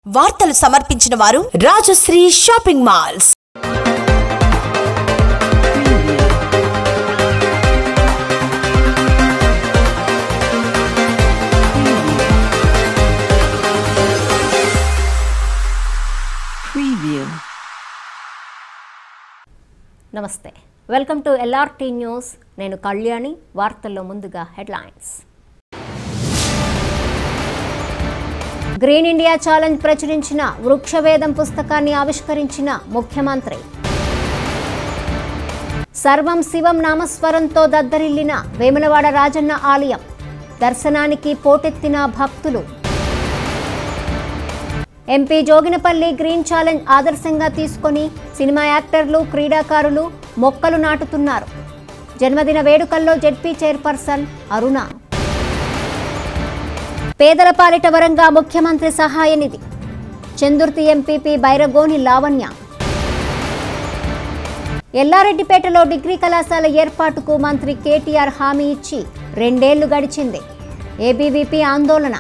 వార్తలు సమర్పించిన వారు రాజశ్రీ షాపింగ్ మాల్స్ Preview. నమస్తే వెల్కమ్ టు ఎల్ఆర్టీ న్యూస్ నేను కళ్యాణి వార్తల్లో ముందుగా హెడ్లైన్స్ గ్రీన్ ఇండియా ఛాలెంజ్ ప్రచురించిన వృక్షవేదం పుస్తకాన్ని ఆవిష్కరించిన ముఖ్యమంత్రి సర్వం శివం నామస్వరంతో దద్దరిల్లిన వేములవాడ రాజన్న ఆలయం దర్శనానికి పోటెత్తిన భక్తులు ఎంపీ జోగినపల్లి గ్రీన్ ఛాలెంజ్ ఆదర్శంగా తీసుకొని సినిమా యాక్టర్లు క్రీడాకారులు మొక్కలు నాటుతున్నారు జన్మదిన వేడుకల్లో జెడ్పీ చైర్పర్సన్ అరుణ పేదల పాలిట వరంగా ముఖ్యమంత్రి సహాయ నిధి చందుర్తి ఎంపీపీ బైరగోని లావణ్య ఎల్లారెడ్డిపేటలో డిగ్రీ కళాశాల ఏర్పాటుకు మంత్రి కేటీఆర్ హామీ ఇచ్చి రెండేళ్లు గడిచింది ఏబీవీపీ ఆందోళన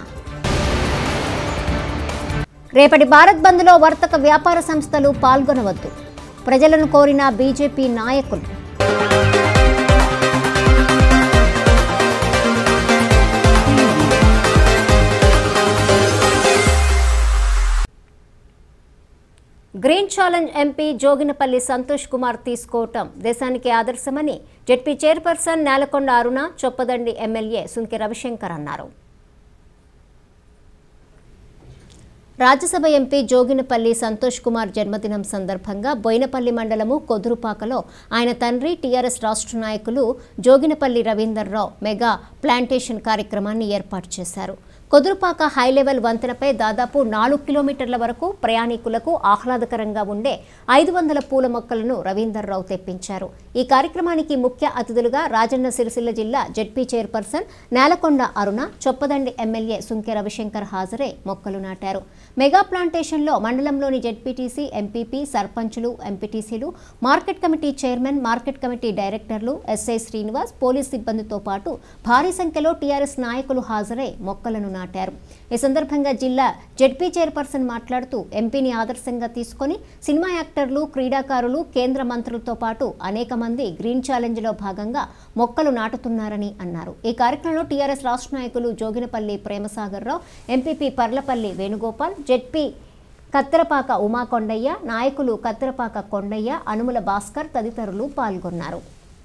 రేపటి భారత్ బంద్లో వర్తక వ్యాపార సంస్థలు పాల్గొనవద్దు ప్రజలను కోరిన బీజేపీ నాయకులు green challenge MP Joginapalli Santosh Kumar తీసుకోవటం దేశానికి ఆదర్శమని ZP chairperson Nelakonda Aruna Choppadandi MLA Sunke Ravishankar అన్నారు రాజ్యసభ ఎంపీ జోగినపల్లి సంతోష్ కుమార్ జన్మదినం సందర్భంగా బోయినపల్లి మండలము కొదురుపాకలో ఆయన తండ్రి టీఆర్ఎస్ రాష్ట్ర నాయకులు జోగినపల్లి రవీందర్రావు మెగా ప్లాంటేషన్ కార్యక్రమాన్ని ఏర్పాటు చేశారు కొదురుపాక హైలెవెల్ వంతెనపై దాదాపు నాలుగు కిలోమీటర్ల వరకు ప్రయాణికులకు ఆహ్లాదకరంగా ఉండే ఐదు వందల పూల మొక్కలను రవీందర్రావు తెప్పించారు ఈ కార్యక్రమానికి ముఖ్య అతిథులుగా రాజన్న సిరిసిల్ల జిల్లా ZP chairperson Nelakonda Aruna Choppadandi MLA Sunke Ravishankar హాజరై మొక్కలు నాటారు మెగా ప్లాంటేషన్లో మండలంలోని జెడ్పీటీసీ ఎంపీపీ సర్పంచులు ఎంపీటీసీలు market committee chairman market committee డైరెక్టర్లు ఎస్ఐ శ్రీనివాస్ పోలీస్ సిబ్బందితో పాటు భారీ సంఖ్యలో టీఆర్ఎస్ నాయకులు హాజరై మొక్కలను నాటారు ఈ సందర్భంగా జిల్లా జెడ్పీ చైర్పర్సన్ మాట్లాడుతూ ఎంపీని ఆదర్శంగా తీసుకొని సినిమా యాక్టర్లు క్రీడాకారులు కేంద్ర మంత్రులతో పాటు అనేక మంది గ్రీన్ ఛాలెంజ్లో భాగంగా మొక్కలు నాటుతున్నారని అన్నారు ఈ కార్యక్రమంలో టీఆర్ఎస్ రాష్ట్ర నాయకులు జోగినపల్లి ప్రేమసాగర్ రావు ఎంపీపీ పర్లపల్లి వేణుగోపాల్ జెడ్పీ కత్తెరపాక ఉమా కొండయ్య నాయకులు కత్తెరపాక కొండయ్య అనుముల భాస్కర్ తదితరులు పాల్గొన్నారు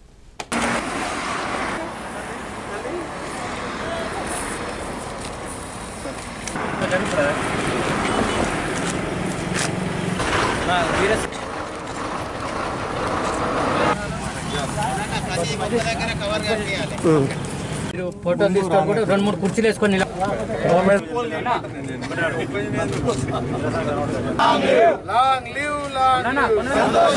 మీరు ఫోటో తీసుకోకుండా రెండు మూడు కుర్చీలు వేసుకొని నిలబ- లాంగ్ లివ్ లాంగ్ నాన్న, కొన్న-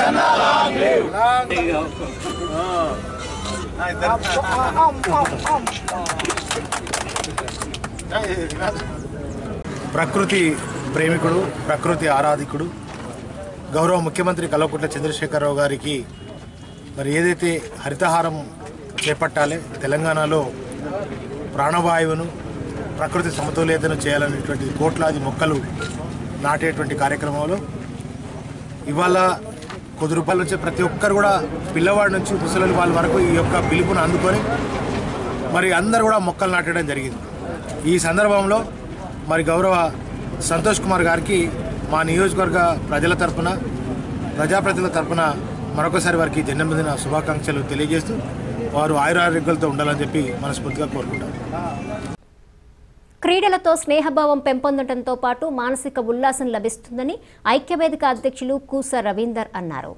ప్రకృతి ప్రేమికుడు ప్రకృతి ఆరాధికుడు గౌరవ ముఖ్యమంత్రి కల్వకుంట్ల చంద్రశేఖరరావు గారికి మరి ఏదైతే హరితహారం చేపట్టాలి తెలంగాణలో ప్రాణవాయువును ప్రకృతి సమతుల్యతను చేయాలనేటువంటి కోట్లాది మొక్కలు నాటేటువంటి కార్యక్రమంలో ఇవాళ కొద్ది రూపాయల నుంచి ప్రతి ఒక్కరు కూడా పిల్లవాడి నుంచి ముసలి వాళ్ళ వరకు ఈ యొక్క పిలుపును అందుకొని మరి అందరు కూడా మొక్కలు నాటడం జరిగింది ఈ సందర్భంలో మరి గౌరవ సంతోష్ కుమార్ గారికి మా నియోజకవర్గ ప్రజల తరపున ప్రజాప్రతినిధుల తరపున మరొకసారి వారికి జన్మదిన శుభాకాంక్షలు తెలియజేస్తూ వారు ఆయురారోగ్యాలతో ఉండాలని చెప్పి మనస్ఫూర్తిగా కోరుకుంటాం క్రీడలతో స్నేహభావం పెంపొందడంతో పాటు మానసిక ఉల్లాసం లభిస్తుందని ఐక్యవేదిక అధ్యక్షులు కూస రవీందర్ అన్నారు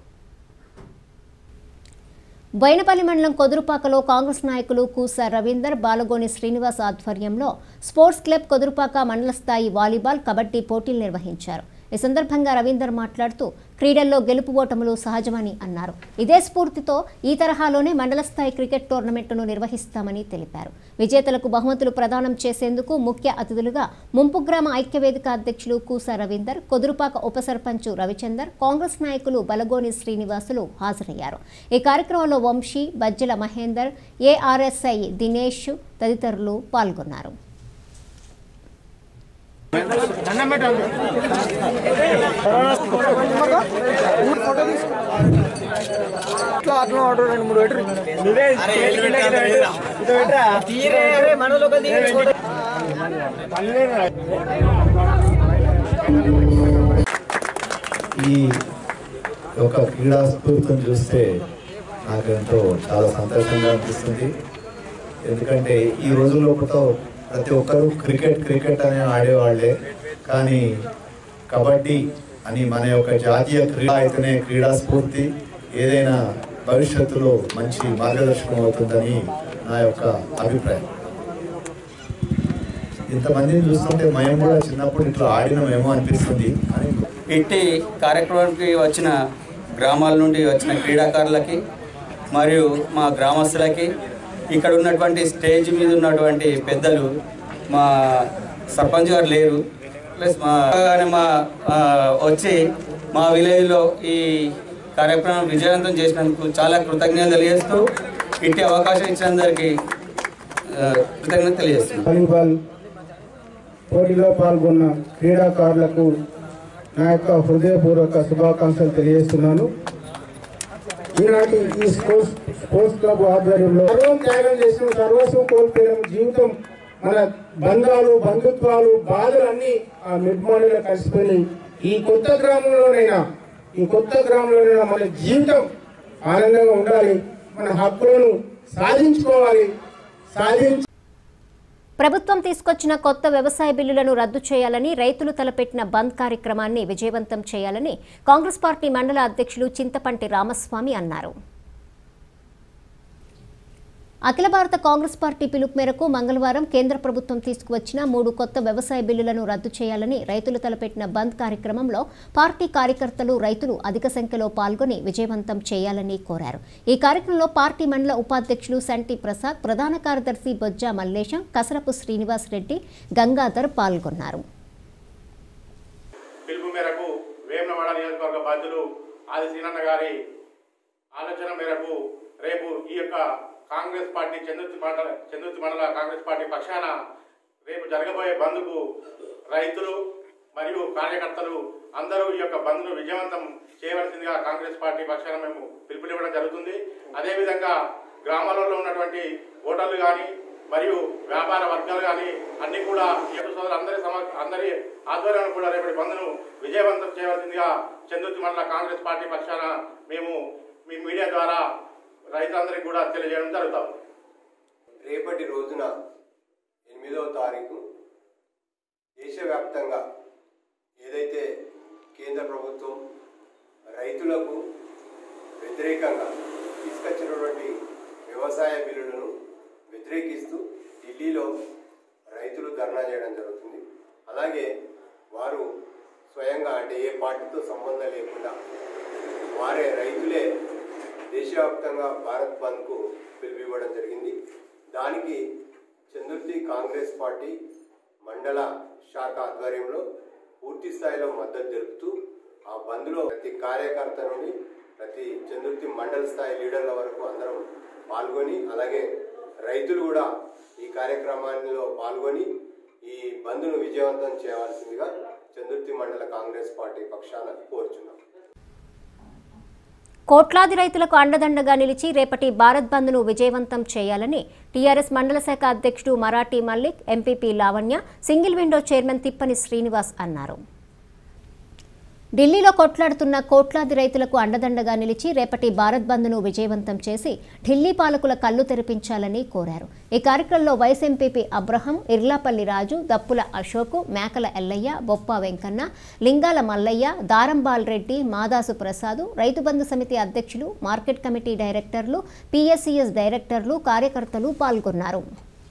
బైనపల్లి మండలం కొదురుపాకలో కాంగ్రెస్ నాయకులు కూస రవీందర్ బాలగోని శ్రీనివాస్ ఆధ్వర్యంలో స్పోర్ట్స్ క్లబ్ కొదురుపాక మండల స్థాయి వాలీబాల్ కబడ్డీ పోటీలు నిర్వహించారు ఈ సందర్భంగా రవీందర్ మాట్లాడుతూ క్రీడల్లో గెలుపు ఓటములు సహజమని అన్నారు ఇదే స్ఫూర్తితో ఈ తరహాలోనే మండల స్థాయి క్రికెట్ టోర్నమెంటును నిర్వహిస్తామని తెలిపారు విజేతలకు బహుమతులు ప్రదానం చేసేందుకు ముఖ్య అతిథులుగా ముంపు గ్రామ ఐక్యవేదిక అధ్యక్షులు కూస రవీందర్ కొదురుపాక ఉప సర్పంచ్ రవిచందర్ కాంగ్రెస్ నాయకులు బలగోని శ్రీనివాసులు హాజరయ్యారు ఈ కార్యక్రమంలో వంశీ బజ్జల మహేందర్ ఏఆర్ఎస్ఐ దినేష్ తదితరులు పాల్గొన్నారు ఈ ఒక క్రీడా స్ఫూర్తిని చూస్తే నాకు ఎంతో చాలా సంతోషంగా అనిపిస్తుంది ఎందుకంటే ఈ రోజుల్లో కూడా ప్రతి ఒక్కరూ క్రికెట్ క్రికెట్ అని ఆడేవాళ్లే కానీ కబడ్డీ అని మన యొక్క జాతీయ క్రీడ అయితేనే క్రీడా స్ఫూర్తి ఏదైనా భవిష్యత్తులో మంచి మార్గదర్శకం అవుతుందని నా యొక్క అభిప్రాయం ఇంతమందిని చూస్తుంటే మేము కూడా చిన్నప్పుడు ఇట్లా ఆడినామేమో అనిపిస్తుంది అని ఇట్టి కార్యక్రమానికి వచ్చిన గ్రామాల నుండి వచ్చిన క్రీడాకారులకి మరియు మా గ్రామస్తులకి ఇక్కడ ఉన్నటువంటి స్టేజ్ మీద ఉన్నటువంటి పెద్దలు మా సర్పంచ్ గారు లేరు ప్లస్ మా కానీ మా ఆ, వచ్చి మా విలేజ్లో ఈ కార్యక్రమం విజయవంతం చేసినందుకు చాలా కృతజ్ఞతలు తెలియజేస్తూ ఇట్టి అవకాశం ఇచ్చినందరికీ ఆ, కృతజ్ఞత తెలియజేస్తున్నాను వాలీబాల్ పోటీలో పాల్గొన్న క్రీడాకారులకు నా యొక్క హృదయపూర్వక శుభాకాంక్షలు తెలియజేస్తున్నాను ఈనాటి ఈ స్పోర్ట్స్ స్పోర్ట్స్ క్లబ్ ఆధ్వర్యంలో సర్వం త్యాగం చేసిన సర్వస్వం కోల్పోయిన జీవితం మన బంధాలు బంధుత్వాలు బాధలన్నీ ఆ మిడ్మానిలో కలిసిపోయినాయి ఈ కొత్త గ్రామంలోనైనా ఈ కొత్త గ్రామంలోనైనా మన జీవితం ఆనందంగా ఉండాలి మన హక్కులను సాధించుకోవాలి సాధించి ప్రభుత్వం తీసుకొచ్చిన కొత్త వ్యవసాయ బిల్లులను రద్దు చేయాలని రైతులు తలపెట్టిన బంద్ కార్యక్రమాన్ని విజయవంతం చేయాలని కాంగ్రెస్ పార్టీ మండల అధ్యక్షులు చింతపంటి రామస్వామి అన్నారు అఖిల భారత కాంగ్రెస్ పార్టీ పిలుపు మేరకు మంగళవారం కేంద్ర ప్రభుత్వం తీసుకువచ్చిన మూడు కొత్త వ్యవసాయ బిల్లులను రద్దు చేయాలని రైతులు తలపెట్టిన బంద్ కార్యక్రమంలో పార్టీ కార్యకర్తలు రైతులు అధిక సంఖ్యలో పాల్గొని విజయవంతం చేయాలని కోరారు ఈ కార్యక్రమంలో పార్టీ మండల ఉపాధ్యక్షులు సంటి ప్రసాద్ ప్రధాన కార్యదర్శి బొజ్జా మల్లేశం కసరపు శ్రీనివాస్ రెడ్డి గంగాధర్ పాల్గొన్నారు పిలుపు మేరకు వేములవాడ నియోజకవర్గ బాధ్యులు ఆది శ్రీనన్న గారి ఆలోచన మేరకు రేపు ఈ యొక్క కాంగ్రెస్ పార్టీ చంద్రుతి మండల చంద్రుతి మండల కాంగ్రెస్ పార్టీ పక్షాన రేపు జరగబోయే బంద్కు రైతులు మరియు కార్యకర్తలు అందరూ ఈ యొక్క బంద్ను విజయవంతం చేయవలసిందిగా కాంగ్రెస్ పార్టీ పక్షాన మేము పిలుపునివ్వడం జరుగుతుంది అదేవిధంగా గ్రామాలలో ఉన్నటువంటి ఓటర్లు కానీ మరియు వ్యాపార వర్గాలు కానీ అన్ని కూడా ఈ యొక్క సోదరు అందరి సమ అందరి ఆధ్వర్యంలో కూడా రేపటి బంద్ను విజయవంతం చేయవలసిందిగా చంద్రుతి మండల కాంగ్రెస్ పార్టీ పక్షాన మేము మీ మీడియా ద్వారా రైతులందరికీ కూడా తెలియజేయడం జరుగుతాం రేపటి రోజున ఎనిమిదవ తారీఖు దేశవ్యాప్తంగా ఏదైతే కేంద్ర ప్రభుత్వం రైతులకు వ్యతిరేకంగా తీసుకొచ్చినటువంటి వ్యవసాయ బిల్లులను వ్యతిరేకిస్తూ ఢిల్లీలో రైతులు ధర్నా చేయడం జరుగుతుంది అలాగే వారు స్వయంగా అంటే ఏ పార్టీతో సంబంధం లేకుండా వారే రైతులే దేశవ్యాప్తంగా భారత్ బంద్కు పిలుపునివ్వడం జరిగింది దానికి చందుర్తి కాంగ్రెస్ పార్టీ మండల శాఖ ఆధ్వర్యంలో పూర్తి స్థాయిలో మద్దతు తెలుపుతూ ఆ బంద్లో ప్రతి కార్యకర్త నుండి ప్రతి చందుర్తి మండల స్థాయి లీడర్ల వరకు అందరం పాల్గొని అలాగే రైతులు కూడా ఈ కార్యక్రమాల్లో పాల్గొని ఈ బంద్ను విజయవంతం చేయవలసిందిగా చందుర్తి మండల కాంగ్రెస్ పార్టీ పక్షాన కోరుచున్నాం కోట్లాది రైతులకు అండదండగా నిలిచి రేపటి భారత్ బంద్ను విజయవంతం చేయాలని టీఆర్ఎస్ మండల శాఖ అధ్యక్షుడు Marathi Mallik MPP Lavanya single window chairman Tippani Srinivas అన్నారు ఢిల్లీలో కొట్లాడుతున్న కోట్లాది రైతులకు అండదండగా నిలిచి రేపటి భారత్ బంద్ను విజయవంతం చేసి ఢిల్లీ పాలకుల కళ్ళు తెరిపించాలని కోరారు ఈ కార్యక్రమంలో vice MPP Abraham Irlapalli Raju Dappula Ashok Mekala Yellaiah బొప్ప Venkanna లింగాల మల్లయ్య దారంబాల్ రెడ్డి మాదాసు ప్రసాదు రైతు బంధు సమితి అధ్యక్షులు మార్కెట్ కమిటీ డైరెక్టర్లు పిఎస్సిఎస్ డైరెక్టర్లు కార్యకర్తలు పాల్గొన్నారు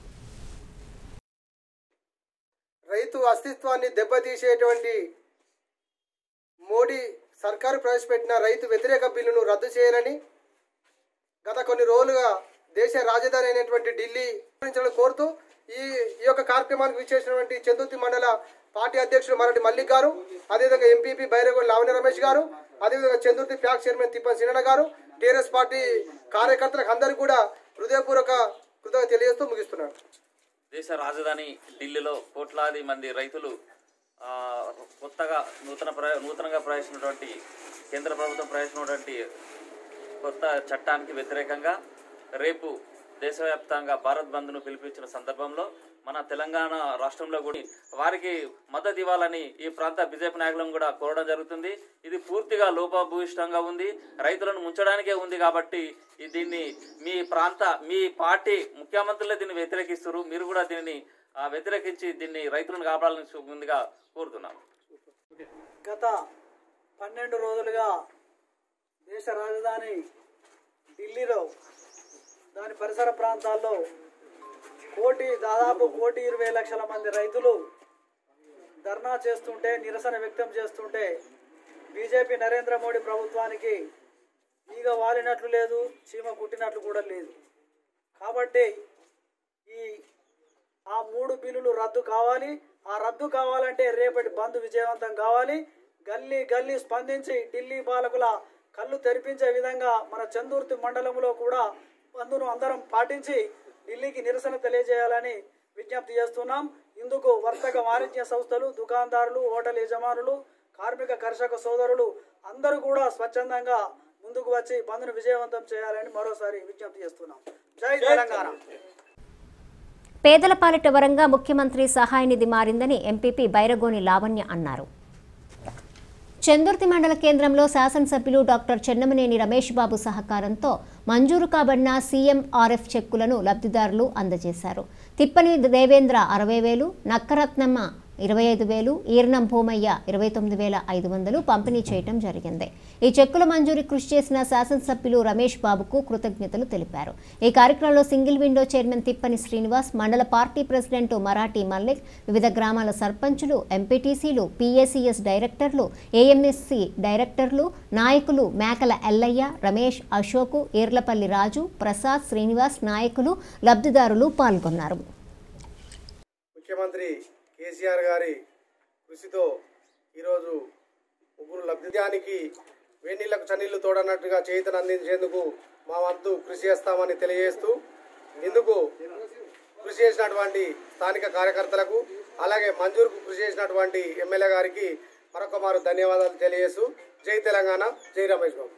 రైతు అస్తిత్వాన్ని దెబ్బతీసేటువంటి మోడీ సర్కారు ప్రవేశపెట్టిన రైతు వ్యతిరేక బిల్లును రద్దు చేయాలని గత కొన్ని రోజులుగా దేశ రాజధాని అయినటువంటి ఢిల్లీ నిర్వహించాలని కోరుతూ ఈ ఈ యొక్క కార్యక్రమానికి విచ్చేసినటువంటి చందుర్తి మండల పార్టీ అధ్యక్షుడు మరటి మల్లిక్ గారు అదేవిధంగా ఎంపీపీ బైరగోడి లావణ్య రమేష్ గారు అదేవిధంగా Chandurthi PAC chairman Tippan Sinanna garu TRS party కార్యకర్తలకు అందరికీ కూడా హృదయపూర్వక కృతజ్ఞత తెలియజేస్తూ ముగిస్తున్నాను దేశ రాజధాని ఢిల్లీలో కోట్లాది మంది రైతులు కొత్తగా నూతన ప్ర నూతనంగా ప్రవేశించినటువంటి కేంద్ర ప్రభుత్వం ప్రవేశించినటువంటి కొత్త చట్టానికి వ్యతిరేకంగా రేపు దేశవ్యాప్తంగా భారత్ బంద్ను పిలిపించిన సందర్భంలో మన తెలంగాణ రాష్ట్రంలో కూడా వారికి మద్దతు ఇవ్వాలని ఈ ప్రాంత బీజేపీ నాయకులను కూడా కోరడం జరుగుతుంది ఇది పూర్తిగా లోపభూయిష్టంగా ఉంది రైతులను ముంచడానికే ఉంది కాబట్టి ఈ దీన్ని మీ ప్రాంత మీ పార్టీ ముఖ్యమంత్రులే దీన్ని వ్యతిరేకిస్తారు మీరు కూడా దీన్ని ఆ, వ్యతిరేకించి దీన్ని రైతులను కాపాడాలని ముందుగా కోరుతున్నాం గత పన్నెండు రోజులుగా దేశ రాజధాని ఢిల్లీలో దాని పరిసర ప్రాంతాల్లో కోటి దాదాపు కోటి ఇరవై లక్షల మంది రైతులు ధర్నా చేస్తుంటే నిరసన వ్యక్తం చేస్తుంటే బీజేపీ నరేంద్ర మోడీ ప్రభుత్వానికి ఈగ వాలినట్లు లేదు చీమ కుట్టినట్లు కూడా లేదు కాబట్టి ఈ ఆ మూడు బిల్లులు రద్దు కావాలి ఆ రద్దు కావాలంటే రేపటి బంద్ విజయవంతం కావాలి గల్లీ గల్లీ స్పందించి ఢిల్లీ పాలకుల కళ్ళు తెరిపించే విధంగా మన చందుర్తి మండలంలో కూడా బంద్ను అందరం పాటించి ఢిల్లీకి నిరసన తెలియజేయాలని విజ్ఞప్తి చేస్తున్నాం ఇందుకు వర్తక వాణిజ్య సంస్థలు దుకాణదారులు హోటల్ యజమానులు కార్మిక కర్షక సోదరులు అందరూ కూడా స్వచ్ఛందంగా ముందుకు వచ్చి బంద్ను విజయవంతం చేయాలని మరోసారి విజ్ఞప్తి చేస్తున్నాం జై తెలంగాణ పేదల పాలిట వరంగా ముఖ్యమంత్రి సహాయ నిధి మారిందని ఎంపీపీ బైరగోని లావణ్య అన్నారు చందుర్తి మండల కేంద్రంలో శాసనసభ్యులు డాక్టర్ చెన్నమనేని రమేష్ బాబు సహకారంతో మంజూరు కాబడిన సీఎంఆర్ఎఫ్ చెక్కులను లబ్ధిదారులు అందజేశారు తిప్పని దేవేంద్ర అరవై వేలు నక్కరత్నమ్మ ఇరవై ఐదు వేలు ఈర్నం భూమయ్య ఇరవై తొమ్మిది వేల ఐదు వందలు పంపిణీ చేయటం జరిగింది ఈ చెక్కుల మంజూరీ కృషి చేసిన శాసనసభ్యులు రమేష్ బాబుకు కృతజ్ఞతలు తెలిపారు ఈ కార్యక్రమంలో single window chairman Tippani Srinivas మండల పార్టీ ప్రెసిడెంట్ మరాఠీ మల్లిక్ వివిధ గ్రామాల సర్పంచులు ఎంపీటీసీలు పీఏసీఎస్ డైరెక్టర్లు ఏఎంఎస్సి డైరెక్టర్లు నాయకులు మేకల ఎల్లయ్య రమేష్ అశోకు ఈర్లపల్లి రాజు ప్రసాద్ శ్రీనివాస్ నాయకులు లబ్ధిదారులు పాల్గొన్నారు ముఖ్యమంత్రి కేసీఆర్ గారి కృషితో ఈరోజు ముగ్గురు లబ్ధిదానికి వేణీళ్లకు చన్నీళ్లు తోడన్నట్టుగా చేతను అందించేందుకు మా వంతు కృషి చేస్తామని తెలియజేస్తూ ఇందుకు కృషి చేసినటువంటి స్థానిక కార్యకర్తలకు అలాగే మంజూరుకు కృషి చేసినటువంటి ఎమ్మెల్యే గారికి మరొక మారు ధన్యవాదాలు తెలియజేస్తూ జై తెలంగాణ జై రమేష్ బాబు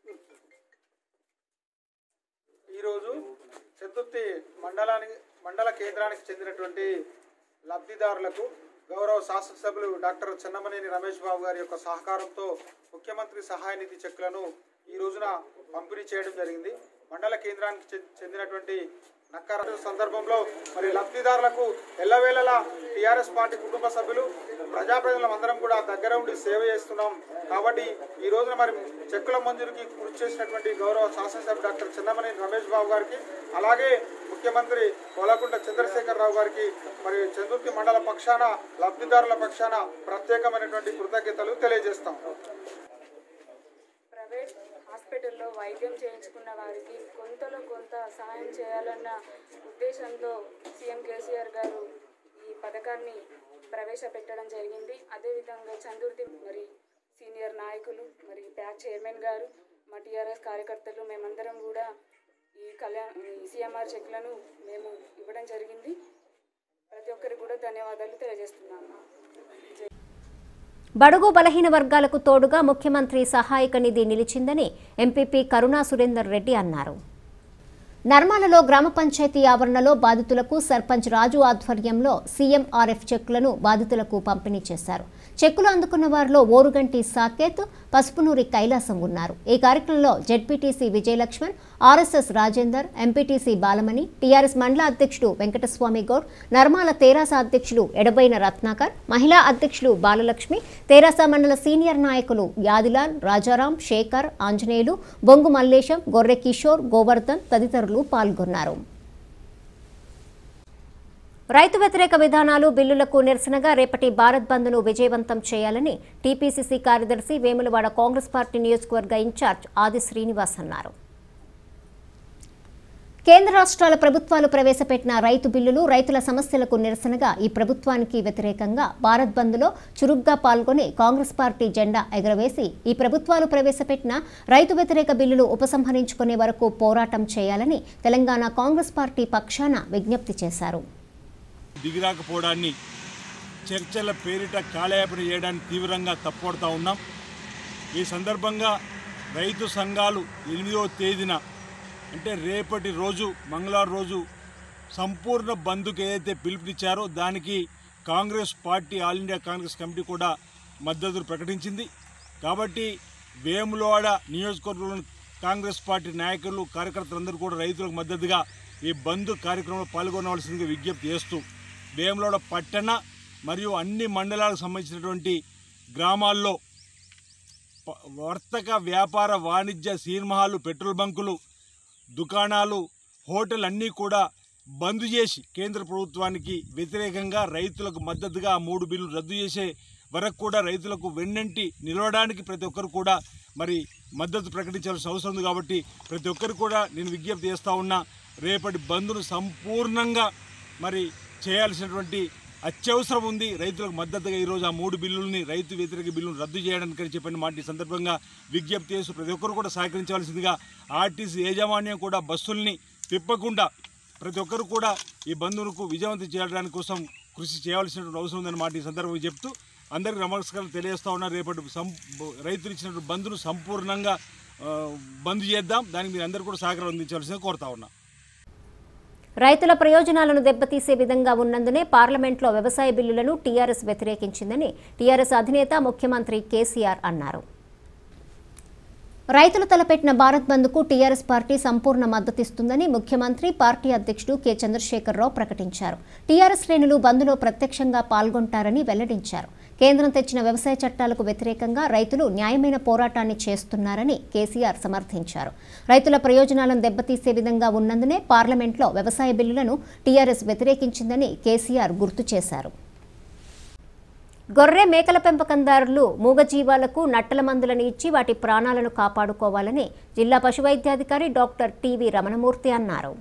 ఈరోజు చతుర్థి మండలానికి మండల కేంద్రానికి చెందినటువంటి లబ్ధిదారులకు గౌరవ శాసనసభ్యులు డాక్టర్ చెన్నమనేని రమేష్ బాబు గారి యొక్క సహకారంతో ముఖ్యమంత్రి సహాయ నిధి చెక్కులను ఈ రోజున పంపిణీ చేయడం జరిగింది మండల కేంద్రానికి చె- చెందినటువంటి నక్కర సందర్భంలో మరి లబ్ధిదారులకు ఎల్లవేళలా టీఆర్ఎస్ పార్టీ కుటుంబ సభ్యులు ప్రజాప్రతినిధులం అందరం కూడా దగ్గర ఉండి సేవ చేస్తున్నాం కాబట్టి ఈ రోజున మరి చెక్కుల మంజూరుకి కృషి చేసినటువంటి గౌరవ శాసనసభ్యులు డాక్టర్ చెన్నమనేని రమేష్ బాబు గారికి అలాగే ముఖ్యమంత్రి కోలకుంట చంద్రశేఖర్ రావు గారికి మరి చందుర్తి మండల పక్షాన లబ్ధిదారుల పక్షాన ప్రత్యేకమైనటువంటి కృతజ్ఞతలు తెలియజేస్తాం ప్రైవేట్ హాస్పిటల్లో వైద్యం చేయించుకున్న వారికి కొంతలో కొంత సహాయం చేయాలన్న ఉద్దేశంతో సీఎం కేసీఆర్ గారు ఈ పథకాన్ని ప్రవేశపెట్టడం జరిగింది అదేవిధంగా చందుర్తి మరి సీనియర్ నాయకులు మరి ప్యాక్ చైర్మన్ గారు మా టీఆర్ఎస్ కార్యకర్తలు మేమందరం కూడా ఈ కళ్యాణ్ ఈ సీఎంఆర్ చెక్లను మేము ఇవ్వడం జరిగింది ప్రతి ఒక్కరికి కూడా ధన్యవాదాలు తెలియజేస్తున్నాము బడుగు బలహీన వర్గాలకు తోడుగా ముఖ్యమంత్రి సహాయక నిధి నిలిచిందని ఎంపీపీ కరుణా సురేందర్ రెడ్డి అన్నారు నర్మాలలో గ్రామ పంచాయతీ ఆవరణలో బాధితులకు సర్పంచ్ రాజు ఆధ్వర్యంలో సీఎంఆర్ఎఫ్ చెక్కులను బాధితులకు పంపిణీ చేశారు చెక్కులు అందుకున్న వారిలో ఓరుగంటి సాకేత్ పసుపునూరి కైలాసం ఉన్నారు ఈ కార్యక్రమంలో ZPTC Vijayalakshman RSS Rajender MPTC Balamani TRS మండల అధ్యక్షుడు వెంకటస్వామి గౌడ్ నర్మాల తెరాస అధ్యక్షులు ఎడబైన రత్నాకర్ మహిళా అధ్యక్షులు బాలలక్ష్మి తెరాస మండల సీనియర్ నాయకులు యాదిలాల్ రాజారాం శేఖర్ ఆంజనేయులు బొంగు మల్లేశం గొర్రె కిషోర్ గోవర్ధన్ తదితరులు పాల్గొన్నారు రైతు వ్యతిరేక విధానాలు బిల్లులకు నిరసనగా రేపటి భారత్ బంద్ను విజయవంతం చేయాలని టీపీసీసీ కార్యదర్శి వేములవాడ కాంగ్రెస్ పార్టీ నియోజకవర్గ ఇన్ఛార్జ్ ఆది శ్రీనివాస్ అన్నారు కేంద్ర రాష్ట్రాల ప్రభుత్వాలు ప్రవేశపెట్టిన రైతు బిల్లులు రైతుల సమస్యలకు నిరసనగా ఈ ప్రభుత్వానికి వ్యతిరేకంగా భారత్ బంద్లో చురుగ్గా పాల్గొని కాంగ్రెస్ పార్టీ జెండా ఎగురవేసి ఈ ప్రభుత్వాలు ప్రవేశపెట్టిన రైతు వ్యతిరేక బిల్లులు ఉపసంహరించుకునే వరకు పోరాటం చేయాలని తెలంగాణ కాంగ్రెస్ పార్టీ పక్షాన విజ్ఞప్తి చేశారు దిగిరాకపోవడాన్ని చర్చల పేరిట కాలయాపన చేయడానికి తీవ్రంగా తప్పొడతా ఉన్నాం ఈ సందర్భంగా రైతు సంఘాలు ఎనిమిదవ తేదీన అంటే రేపటి రోజు మంగళవారం రోజు సంపూర్ణ బంద్కు ఏదైతే పిలుపునిచ్చారో దానికి Congress party all India Congress committee కూడా మద్దతు ప్రకటించింది కాబట్టి వేములవాడ నియోజకవర్గంలోని కాంగ్రెస్ పార్టీ నాయకులు కార్యకర్తలందరూ కూడా రైతులకు మద్దతుగా ఈ బంద్ కార్యక్రమంలో పాల్గొనవలసిందిగా విజ్ఞప్తి చేస్తూ వేములవాడ పట్టణ మరియు అన్ని మండలాలకు సంబంధించినటువంటి గ్రామాల్లో ప- వర్తక వ్యాపార వాణిజ్య సినిమాలు పెట్రోల్ బంకులు దుకాణాలు హోటల్ అన్నీ కూడా బంద్ చేసి కేంద్ర ప్రభుత్వానికి వ్యతిరేకంగా రైతులకు మద్దతుగా ఆ మూడు బిల్లులు రద్దు చేసే వరకు కూడా రైతులకు వెన్నంటి నిలవడానికి ప్రతి ఒక్కరు కూడా మరి మద్దతు ప్రకటించాల్సిన అవసరం ఉంది కాబట్టి ప్రతి ఒక్కరు కూడా నేను విజ్ఞప్తి చేస్తా ఉన్నా రేపటి బంద్ను సంపూర్ణంగా మరి చేయాల్సినటువంటి అత్యవసరం ఉంది రైతులకు మద్దతుగా ఈరోజు ఆ మూడు బిల్లుల్ని రైతు వ్యతిరేక బిల్లును రద్దు చేయడానికి అని చెప్పిన మాట ఈ సందర్భంగా విజ్ఞప్తి చేస్తూ ప్రతి ఒక్కరు కూడా సహకరించవలసిందిగా ఆర్టీసీ యాజమాన్యం కూడా బస్సుల్ని తిప్పకుండా ప్రతి ఒక్కరు కూడా ఈ బంధువులకు విజయవంతం చేయడానికి కోసం కృషి చేయాల్సినటువంటి అవసరం ఉందని మాట ఈ సందర్భంగా చెప్తూ అందరికీ నమస్కారం తెలియజేస్తా ఉన్నారు రేపటి సం రైతులు ఇచ్చినటువంటి బంధును సంపూర్ణంగా ఆ, బంద్ చేద్దాం దానికి మీరు అందరూ కూడా సహకారం అందించాల్సిందిగా కోరుతా ఉన్నా రైతుల ప్రయోజనాలను దెబ్బతీసే విధంగా ఉన్నందునే పార్లమెంట్లో వ్యవసాయ బిల్లులను టీఆర్ఎస్ వ్యతిరేకించిందని టీఆర్ఎస్ అధినేత ముఖ్యమంత్రి కేసీఆర్ అన్నారు రైతులు తలపెట్టిన భారత్ బంద్కు టీఆర్ఎస్ పార్టీ సంపూర్ణ మద్దతిస్తుందని ముఖ్యమంత్రి పార్టీ అధ్యక్షుడు కె చంద్రశేఖరరావు ప్రకటించారు టీఆర్ఎస్ శ్రేణులు బంద్లో ప్రత్యక్షంగా పాల్గొంటారని వెల్లడించారు కేంద్రం తెచ్చిన వ్యవసాయ చట్టాలకు వ్యతిరేకంగా రైతులు న్యాయమైన పోరాటాన్ని చేస్తున్నారని కేసీఆర్ సమర్థించారు రైతుల ప్రయోజనాలను దెబ్బతీసే విధంగా ఉన్నందునే పార్లమెంట్లో వ్యవసాయ బిల్లులను టీఆర్ఎస్ వ్యతిరేకించిందని కేసీఆర్ గుర్తు చేశారు గొర్రె మేకల పెంపకందారులు మూగజీవాలకు నట్టల మందులను ఇచ్చి వాటి ప్రాణాలను కాపాడుకోవాలని జిల్లా పశువైద్యాధికారి డాక్టర్ టివి రమణమూర్తి అన్నారు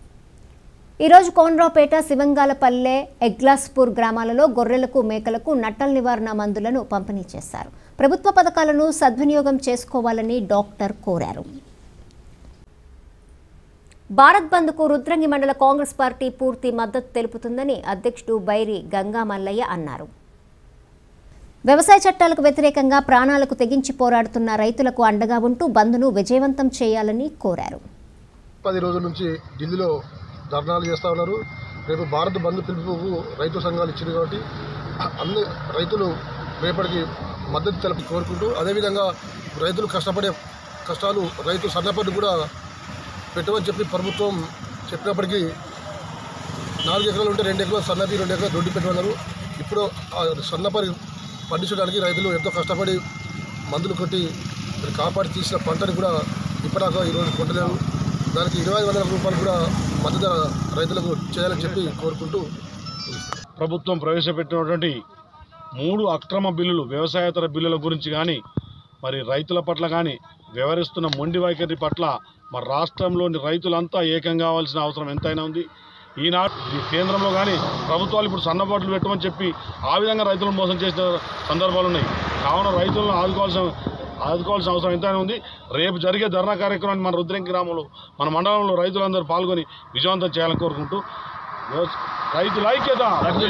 ఈరోజు కోనరావుపేట శివంగాలపల్లె ఎగ్లాస్పూర్ గ్రామాలలో గొర్రెలకు మేకలకు నట్టల నివారణ మందులను పంపిణీ చేశారు ప్రభుత్వ పథకాలను సద్వినియోగం చేసుకోవాలని డాక్టర్ కోరారు భారత్ బంద్కు రుద్రంగి మండల కాంగ్రెస్ పార్టీ పూర్తి మద్దతు తెలుపుతుందని అధ్యక్షుడు బైరి గంగా మల్లయ్య అన్నారు వ్యవసాయ చట్టాలకు వ్యతిరేకంగా ప్రాణాలకు తెగించి పోరాడుతున్న రైతులకు అండగా ఉంటూ బంద్ను విజయవంతం చేయాలని కోరారు పది రోజుల నుంచి ఢిల్లీలో ధర్నాలు చేస్తూ ఉన్నారు రేపు భారత్ బంద్ పిలుపుకు రైతు సంఘాలు ఇచ్చింది కాబట్టి అన్ని రైతులు రేపటికి మద్దతు తెలుపు కోరుకుంటూ అదేవిధంగా రైతులు కష్టపడే కష్టాలు రైతు సన్నపడి కూడా పెట్టమని చెప్పి ప్రభుత్వం చెప్పినప్పటికీ నాలుగు ఎకరాలు ఉంటే రెండు ఎకరాలు సన్నపి రెండు ఎకరాలు దొడ్డి పెట్టమన్నారు ఇప్పుడు ఆ సన్నపరి పండించడానికి రైతులు ఎంతో కష్టపడి మందులు కొట్టి మరి కాపాడి తీసిన పంటని కూడా ఇప్పటిదాకా ఈరోజు కొట్టలేరు దానికి ఇరవై ఐదు వందల రూపాయలు కూడా మద్దతు ధర రైతులకు చేయాలని చెప్పి కోరుకుంటూ ప్రభుత్వం ప్రవేశపెట్టినటువంటి మూడు అక్రమ బిల్లులు వ్యవసాయేతర బిల్లుల గురించి కానీ మరి రైతుల పట్ల కానీ వ్యవహరిస్తున్న మొండి వైఖరి పట్ల మరి రాష్ట్రంలోని రైతులంతా ఏకం కావాల్సిన అవసరం ఎంతైనా ఉంది ఈనాడు ఈ కేంద్రంలో కానీ ప్రభుత్వాలు ఇప్పుడు సన్నబాట్లు పెట్టమని చెప్పి ఆ విధంగా రైతులను మోసం చేసిన సందర్భాలు ఉన్నాయి కావున రైతులను ఆదుకోవాల్సిన ఆదుకోవాల్సిన అవసరం ఎంతైనా ఉంది రేపు జరిగే ధర్నా కార్యక్రమాన్ని మన రుద్రంగి గ్రామంలో మన మండలంలో రైతులందరూ పాల్గొని విజయవంతం చేయాలని కోరుకుంటూ వ్యవస- రైతుల ఐక్యత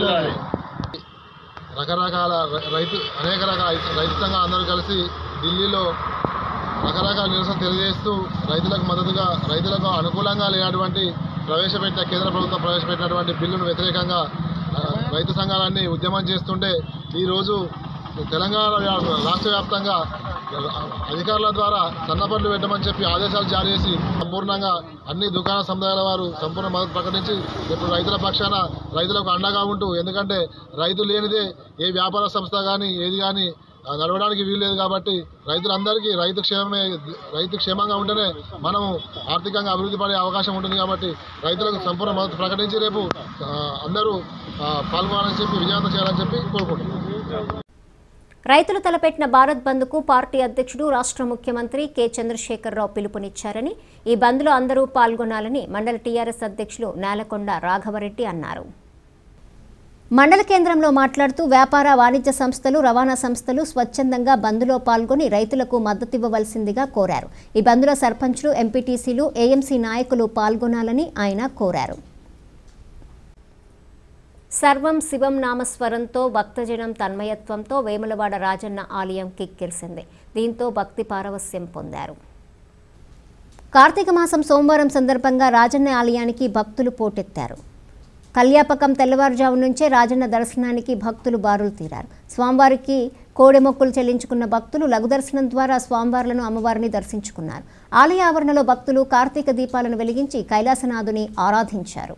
రకరకాల ర- రైతు అనేక రకాల రైతు సంఘం అందరూ కలిసి ఢిల్లీలో రకరకాల నిరసన తెలియజేస్తూ రైతులకు మద్దతుగా రైతులకు అనుకూలంగా లేనటువంటి ప్రవేశపెట్టిన కేంద్ర ప్రభుత్వం ప్రవేశపెట్టినటువంటి బిల్లును వ్యతిరేకంగా ఆ, రైతు సంఘాలన్నీ ఉద్యమం చేస్తుంటే ఈరోజు తెలంగాణ వ్యా- రాష్ట్ర వ్యాప్తంగా అధికారుల ద్వారా సన్నపట్లు పెట్టమని చెప్పి ఆదేశాలు జారీ చేసి సంపూర్ణంగా అన్ని దుకాణ సముదాయాల వారు సంపూర్ణ మద్దతు ప్రకటించి ఇప్పుడు రైతుల పక్షాన రైతులకు అండగా ఉంటూ ఎందుకంటే రైతు లేనిదే ఏ వ్యాపార సంస్థ కానీ ఏది కానీ ఆ, నడవడానికి వీల్లేదు కాబట్టి రైతులందరికీ రైతు క్షేమమే రైతు క్షేమంగా ఉంటేనే మనం ఆర్థికంగా అభివృద్ధి పడే అవకాశం ఉంటుంది కాబట్టి రైతులకు సంపూర్ణ మద్దతు ప్రకటించి రేపు ఆ, అందరూ ఆ, పాల్గొనాలని చెప్పి విజయవంతం చేయాలని చెప్పి కోరుకుంటున్నాం రైతులు తలపెట్టిన భారత్ బంద్కు పార్టీ అధ్యక్షుడు రాష్ట్ర ముఖ్యమంత్రి కె చంద్రశేఖరరావు పిలుపునిచ్చారని ఈ బంద్లో అందరూ పాల్గొనాలని మండల టీఆర్ఎస్ అధ్యక్షులు నేలకొండ రాఘవరెడ్డి అన్నారు మండల కేంద్రంలో మాట్లాడుతూ వ్యాపార వాణిజ్య సంస్థలు రవాణా సంస్థలు స్వచ్ఛందంగా బంద్లో పాల్గొని రైతులకు మద్దతివ్వవలసిందిగా కోరారు ఈ బంద్లో సర్పంచ్లు ఎంపీటీసీలు ఏఎంసీ నాయకులు పాల్గొనాలని ఆయన కోరారు సర్వం శివం నామస్వరంతో భక్తజనం తన్మయత్వంతో వేములవాడ రాజన్న ఆలయం కిక్కిరిసింది దీంతో భక్తి పారవస్యం పొందారు కార్తీక మాసం సోమవారం సందర్భంగా రాజన్న ఆలయానికి భక్తులు పోటెత్తారు కల్యాపకం తెల్లవారుజాము నుంచే రాజన్న దర్శనానికి భక్తులు బారులు తీరారు స్వామివారికి కోడె మొక్కులు చెల్లించుకున్న భక్తులు లఘు దర్శనం ద్వారా స్వామివార్లను అమ్మవారిని దర్శించుకున్నారు ఆలయ ఆవరణలో భక్తులు కార్తీక దీపాలను వెలిగించి కైలాసనాథుని ఆరాధించారు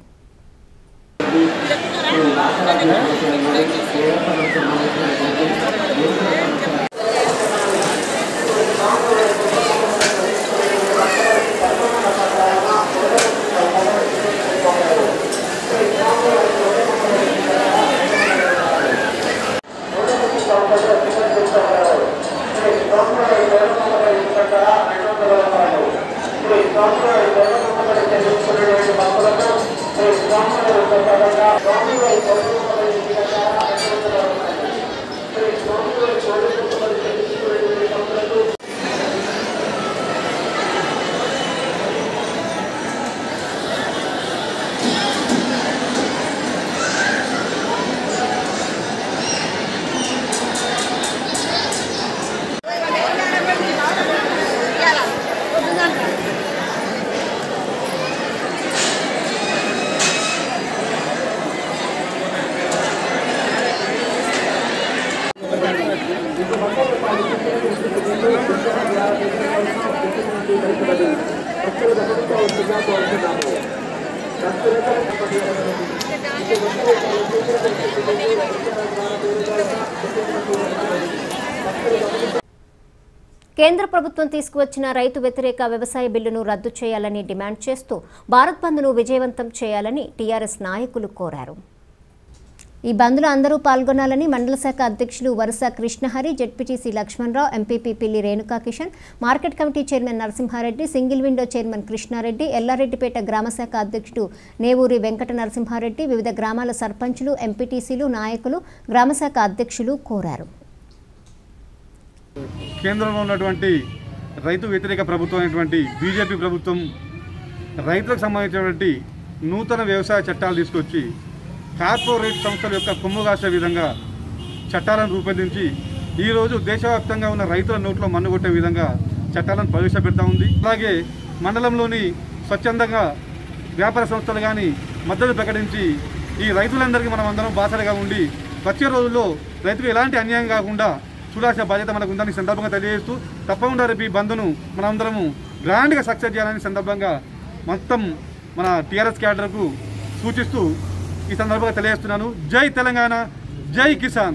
కేంద్ర ప్రభుత్వం తీసుకువచ్చిన రైతు వ్యతిరేక వ్యవసాయ బిల్లును రద్దు చేయాలని డిమాండ్ చేస్తూ భారత్ బంద్ను విజయవంతం చేయాలని టీఆర్ఎస్ నాయకులు కోరారు ఈ బంద్లో అందరూ పాల్గొనాలని మండల శాఖ అధ్యక్షులు వరుస Krishnahari ZPTC Lakshmana Rao MPP Pilli Renuka Kishan market committee chairman Narasimha Reddy single window chairman Krishna Reddy Yellareddypet గ్రామ శాఖ అధ్యక్షుడు నేవూరి వెంకట నరసింహారెడ్డి వివిధ గ్రామాల సర్పంచులు ఎంపీటీసీలు నాయకులు గ్రామ శాఖ అధ్యక్షులు కోరారు కేంద్రంలో ఉన్నటువంటి రైతు వ్యతిరేక ప్రభుత్వం అయినటువంటి బీజేపీ ప్రభుత్వం రైతులకు సంబంధించినటువంటి నూతన వ్యవసాయ చట్టాలు తీసుకొచ్చి కార్పొరేట్ సంస్థల యొక్క కొమ్ము కాసే విధంగా చట్టాలను రూపొందించి ఈరోజు దేశవ్యాప్తంగా ఉన్న రైతుల నోట్లో మన్నుగొట్టే విధంగా చట్టాలను ప్రవేశపెడతా ఉంది అలాగే మండలంలోని స్వచ్ఛందంగా వ్యాపార సంస్థలు కానీ మద్దతు ప్రకటించి ఈ రైతులందరికీ మనం అందరం బాసరగా ఉండి వచ్చే రోజుల్లో రైతుకు ఎలాంటి అన్యాయం కాకుండా చూడాల్సిన బాధ్యత మనకు ఉందని ఈ సందర్భంగా తెలియజేస్తూ తప్పకుండా రేపు ఈ బంద్ను మనమందరము గ్రాండ్గా సక్సెస్ చేయాలని సందర్భంగా మొత్తం మన టీఆర్ఎస్ క్యాడర్కు సూచిస్తూ ఈ సందర్భంగా తెలియజేస్తున్నాను జై తెలంగాణ జై కిసాన్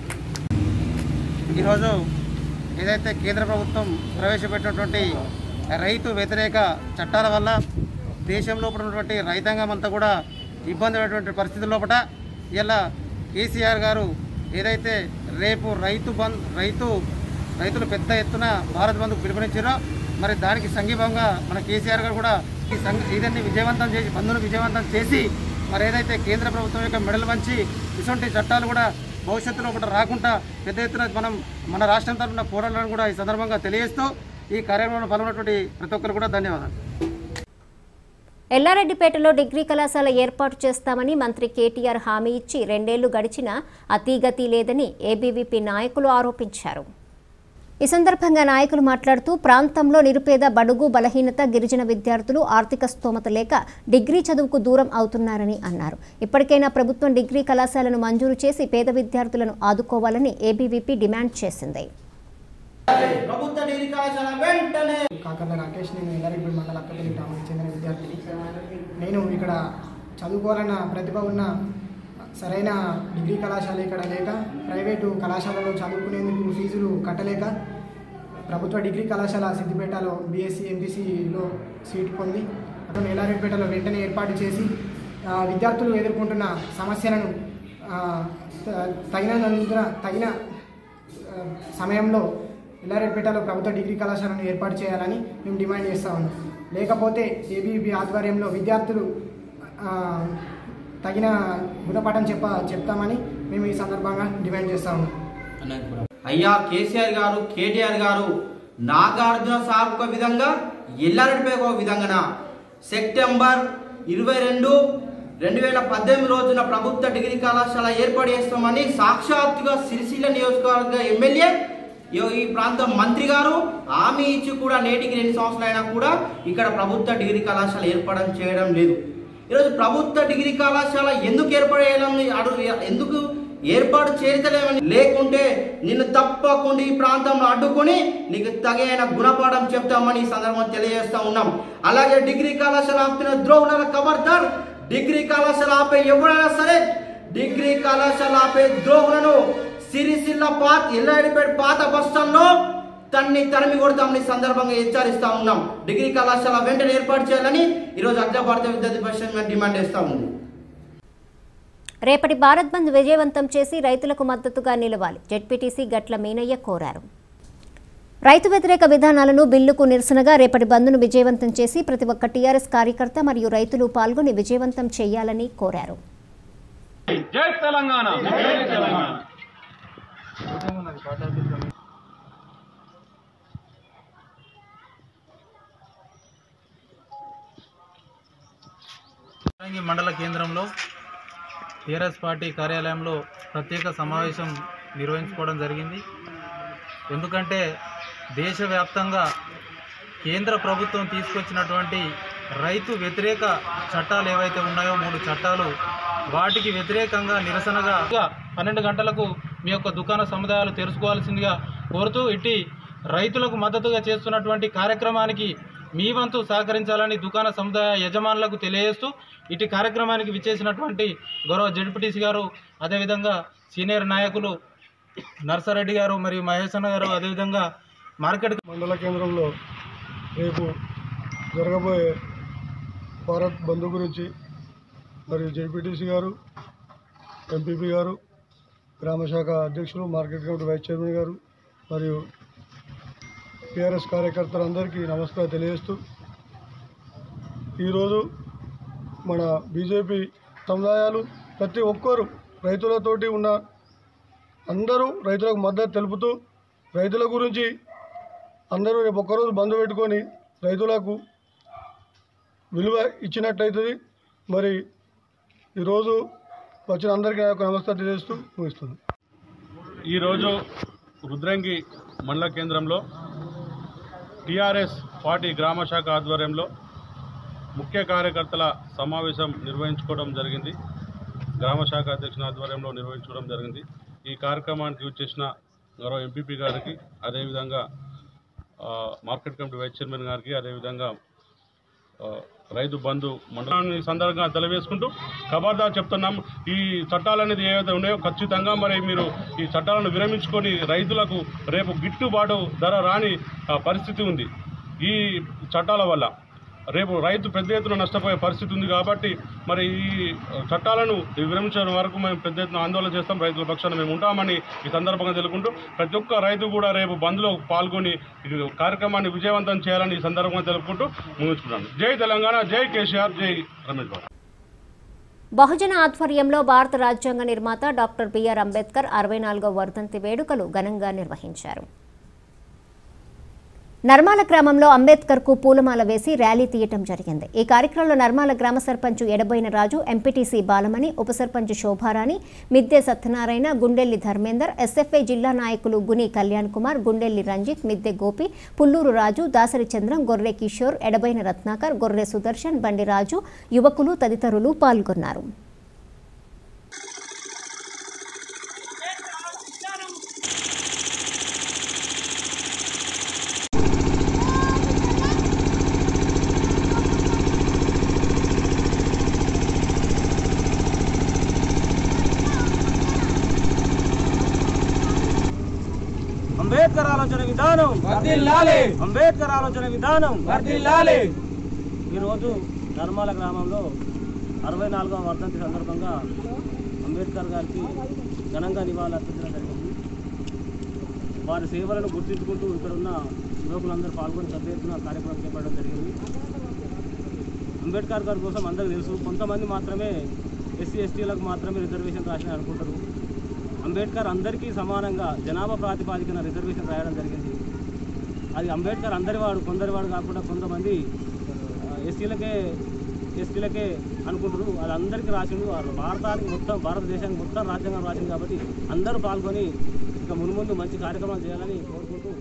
ఈరోజు ఏదైతే కేంద్ర ప్రభుత్వం ప్రవేశపెట్టినటువంటి రైతు వ్యతిరేక చట్టాల వల్ల దేశంలో ఉన్నటువంటి రైతాంగం అంతా కూడా ఇబ్బంది పడేటువంటి పరిస్థితుల లోపల ఇలా కేసీఆర్ గారు ఏదైతే రేపు రైతు బంద్ రైతు రైతులు పెద్ద ఎత్తున భారత్ బంద్కు పిలుపునిచ్చారో మరి దానికి సంఘీభంగా మన కేసీఆర్ గారు కూడా ఈ సంఘ ఇదన్నీ విజయవంతం చేసి బంద్ను విజయవంతం చేసి మరి ఏదైతే కేంద్ర ప్రభుత్వం యొక్క మెడలు వంచి ఇటువంటి చట్టాలు కూడా భవిష్యత్తులో కూడా రాకుండా పెద్ద ఎత్తున మనం మన రాష్ట్రం తరఫున పోరాడాలని కూడా ఈ సందర్భంగా తెలియజేస్తూ ఈ కార్యక్రమంలో పాల్గొన్నటువంటి ప్రతి ఒక్కరు కూడా ధన్యవాదాలు ఎల్లారెడ్డిపేటలో డిగ్రీ కళాశాల ఏర్పాటు చేస్తామని మంత్రి కేటీఆర్ హామీ ఇచ్చి రెండేళ్లు గడిచినా అతీగతి లేదని ఏబీవీపీ నాయకులు ఆరోపించారు ఈ సందర్భంగా నాయకులు మాట్లాడుతూ ప్రాంతంలో నిరుపేద బడుగు బలహీనత గిరిజన విద్యార్థులు ఆర్థిక స్తోమత లేక డిగ్రీ చదువుకు దూరం అవుతున్నారని అన్నారు ఇప్పటికైనా ప్రభుత్వం డిగ్రీ కళాశాలను మంజూరు చేసి పేద విద్యార్థులను ఆదుకోవాలని ఏబీవీపీ డిమాండ్ చేసింది ప్రభుత్వ డిగ్రీ కళాశాల వెంటనే కాకర్ల రాకేష్ నేను ఎల్లారెడ్డి మండల అక్కపల్లి గ్రామానికి చెందిన విద్యార్థిని నేను ఇక్కడ చదువుకోవాలన్న ప్రతిభ ఉన్న సరైన డిగ్రీ కళాశాల ఇక్కడ లేక ప్రైవేటు కళాశాలలో చదువుకునేందుకు ఫీజులు కట్టలేక ప్రభుత్వ డిగ్రీ కళాశాల సిద్దిపేటలో బీఎస్సీ ఎంపీసీలో సీట్ పొంది అటు ఎల్లారెడ్డిపేటలో వెంటనే ఏర్పాటు చేసి ఆ, విద్యార్థులు ఎదుర్కొంటున్న సమస్యలను ఆ, త- తగిన తగిన ఆ, సమయంలో ఎల్లారెడ్డిపేటలో ప్రభుత్వ డిగ్రీ కళాశాలను ఏర్పాటు చేయాలని మేము డిమాండ్ చేస్తా ఉన్నాం లేకపోతే ఏబీబీ ఆధ్వర్యంలో విద్యార్థులు ఆ, తగిన గుణపాఠం చెప్ప చెప్తామని మేము ఈ సందర్భంగా డిమాండ్ చేస్తా ఉన్నాం అయ్యా కేసీఆర్ గారు కేటీఆర్ గారు నాగార్జున సార్ ఒక విధంగా ఎల్లారెడ్డిపై ఒక విధంగా సెప్టెంబర్ ఇరవై రెండు రెండు వేల పద్దెనిమిది రోజున ప్రభుత్వ డిగ్రీ కళాశాల ఏర్పాటు చేస్తామని సాక్షాత్తుగా సిరిసిల్ల నియోజకవర్గ ఎమ్మెల్యే ఈ- ఈ ప్రాంత మంత్రి గారు హామీ ఇచ్చి కూడా నేటికి రెండు సంవత్సరాలు అయినా కూడా ఇక్కడ ప్రభుత్వ డిగ్రీ కళాశాల ఏర్పాటు చేయడం లేదు ఈరోజు ప్రభుత్వ డిగ్రీ కళాశాల ఎందుకు ఏర్పాటు చేయడం అడుగు ఎందుకు ఏర్పాటు చేయలేమని లేకుంటే నిన్ను తప్పకుండా ఈ ప్రాంతంలో అడ్డుకొని నీకు తగిన గుణపాఠం చెప్తామని ఈ సందర్భంగా తెలియజేస్తా ఉన్నాం అలాగే డిగ్రీ కళాశాల ఆపిన ద్రోహుల ఖబర్దార్ డిగ్రీ కళాశాల ఆపే ఎవరైనా సరే డిగ్రీ కళాశాల ఆపే ద్రోహులను సిరిసిల్ల పాత ఎల్లాడిపేట పాత బస్టాండ్లో తన్ని తరిమి కొడతామని ఈ సందర్భంగా హెచ్చరిస్తా ఉన్నాం డిగ్రీ కళాశాల వెంటనే ఏర్పాటు చేయాలని ఈరోజు అఖిల భారత విద్యార్థి పరిషత్ మేము డిమాండ్ చేస్తా ఉంది రేపటి భారత్ బంద్ విజయవంతం చేసి రైతులకు మద్దతుగా నిలవాలి జెడ్పీటీసీ గట్ల మీనయ్య కోరారు రైతు వ్యతిరేక విధానాలను బిల్లుకు నిరసనగా రేపటి బంద్ను విజయవంతం చేసి ప్రతి ఒక్క టీఆర్ఎస్ కార్యకర్త మరియు రైతులు పాల్గొని విజయవంతం చేయాలని కోరారు జై తెలంగాణ వరంగి మండల కేంద్రంలో టీఆర్ఎస్ పార్టీ కార్యాలయంలో ప్రత్యేక సమావేశం నిర్వహించుకోవడం జరిగింది ఎందుకంటే దేశవ్యాప్తంగా కేంద్ర ప్రభుత్వం తీసుకొచ్చినటువంటి రైతు వ్యతిరేక చట్టాలు ఏవైతే ఉన్నాయో మూడు చట్టాలు వాటికి వ్యతిరేకంగా నిరసనగా పన్నెండు గంటలకు మీ యొక్క దుకాణ సముదాయాలు తెరుచుకోవాల్సిందిగా కోరుతూ ఇట్టి రైతులకు మద్దతుగా చేస్తున్నటువంటి కార్యక్రమానికి మీ వంతు సహకరించాలని దుకాణ సముదాయ యజమానులకు తెలియజేస్తూ ఇటు కార్యక్రమానికి విచ్చేసినటువంటి గౌరవ జడ్పీటీసీ గారు అదేవిధంగా సీనియర్ నాయకులు నర్సారెడ్డి గారు మరియు మహేష్ అన్న గారు అదేవిధంగా మార్కెట్ మండల కేంద్రంలో రేపు జరగబోయే భారత్ బంద్ గురించి మరియు జెడ్పీటీసీ గారు ఎంపీపీ గారు గ్రామ శాఖ అధ్యక్షులు మార్కెట్ కమిటీ వైస్ చైర్మన్ గారు మరియు టీఆర్ఎస్ కార్యకర్తలందరికీ నమస్కారం తెలియజేస్తూ ఈరోజు మన బీజేపీ సముదాయాలు ప్రతి ఒక్కరు రైతులతోటి ఉన్న అందరూ రైతులకు మద్దతు తెలుపుతూ రైతుల గురించి అందరూ రేపు ఒక్కరోజు బంద్ పెట్టుకొని రైతులకు విలువ ఇచ్చినట్టయితుంది మరి ఈరోజు వచ్చిన అందరికీ నా యొక్క నమస్కారం తెలియజేస్తూ ముగిస్తున్నాను ఈరోజు రుద్రంగి మండల కేంద్రంలో టీఆర్ఎస్ పార్టీ గ్రామ శాఖ ఆధ్వర్యంలో ముఖ్య కార్యకర్తల సమావేశం నిర్వహించుకోవడం జరిగింది గ్రామ శాఖ అధ్యక్షుని ఆధ్వర్యంలో నిర్వహించుకోవడం జరిగింది ఈ కార్యక్రమానికి వచ్చేసిన గౌరవ ఎంపీపీ గారికి అదేవిధంగా ఆ, మార్కెట్ కమిటీ వైస్ చైర్మన్ గారికి అదేవిధంగా ఆ, రైతు బంధు మండలాన్ని ఈ సందర్భంగా తెలియజేసుకుంటూ ఖబర్దార్ చెప్తున్నాం ఈ చట్టాలు అనేది ఏవైతే ఉన్నాయో ఖచ్చితంగా మరి మీరు ఈ చట్టాలను విరమించుకొని రైతులకు రేపు గిట్టుబాటు ధర రాని ఆ, పరిస్థితి ఉంది ఈ చట్టాల వల్ల రేపు రైతు పెద్ద ఎత్తున నష్టపోయే పరిస్థితి ఉంది కాబట్టి మరి ఈ చట్టాలను విరమించడం వరకు మేము పెద్ద ఎత్తున ఆందోళన చేస్తాం రైతుల పక్షాన మేము ఉంటామని ఈ సందర్భంగా తెలుపుకుంటూ ప్రతి ఒక్క రైతు కూడా రేపు బంద్లో పాల్గొని ఈ కార్యక్రమాన్ని విజయవంతం చేయాలని ఈ సందర్భంగా తెలుపుకుంటూ ముగించుకున్నాను జై తెలంగాణ జై కేసీఆర్ జై రమేష్ బాబు బహుజన ఆధ్వర్యంలో భారత రాజ్యాంగ నిర్మాత డాక్టర్ బిఆర్ అంబేద్కర్ అరవై నాలుగవ వర్ధంతి వేడుకలు ఘనంగా నిర్వహించారు నర్మాల గ్రామంలో అంబేద్కర్ కు పూలమాల వేసి ర్యాలీ తీయటం జరిగింది ఈ కార్యక్రమంలో నర్మాల గ్రామ సర్పంచ్ ఎడబోయిన రాజు ఎంపీటీసీ బాలమణి ఉప సర్పంచ్ శోభారాణి మిద్దె సత్యనారాయణ గుండెల్లి ధర్మేందర్ ఎస్ఎఫ్ఐ జిల్లా నాయకులు గుని కళ్యాణ్ కుమార్ గుండెల్లి రంజిత్ మిద్దె గోపి పుల్లూరు రాజు దాసరి చంద్రం గొర్రె కిషోర్ ఎడబైన రత్నాకర్ గొర్రె సుదర్శన్ బండి రాజు యువకులు తదితరులు పాల్గొన్నారు అంబేద్కర్ ఆలోచన విధానం వర్ధిల్లాలి. అంబేద్కర్ ఆలోచన విధానం వర్ధిల్లాలి. ఈరోజు ధర్మాల గ్రామంలో అరవై నాలుగవ వర్ధంతి సందర్భంగా అంబేద్కర్ గారికి ఘనంగా నివాళులు అర్పించడం జరిగింది వారి సేవలను గుర్తించుకుంటూ ఇక్కడ ఉన్న యువకులందరూ పాల్గొని పెద్ద ఎత్తున కార్యక్రమం చేపట్టడం జరిగింది అంబేద్కర్ గారి కోసం అందరికీ తెలుసు కొంతమంది మాత్రమే ఎస్సీ ఎస్టీలకు మాత్రమే రిజర్వేషన్ రాసిన అనుకుంటారు అంబేద్కర్ అందరికీ సమానంగా జనాభా ప్రాతిపాదికన రిజర్వేషన్ రాయడం జరిగింది అది అంబేద్కర్ అందరివాడు కొందరివాడు కాకుండా కొంతమంది ఆ, ఎస్సీలకే ఎస్టీలకే అనుకుంటున్నారు వాళ్ళందరికీ రాసిండు వాళ్ళు భారతానికి మొత్తం భారతదేశానికి మొత్తం రాజ్యాంగం రాసింది కాబట్టి అందరూ పాల్గొని ఇక మున్ముందు మంచి కార్యక్రమాలు చేయాలని కోరుకుంటూ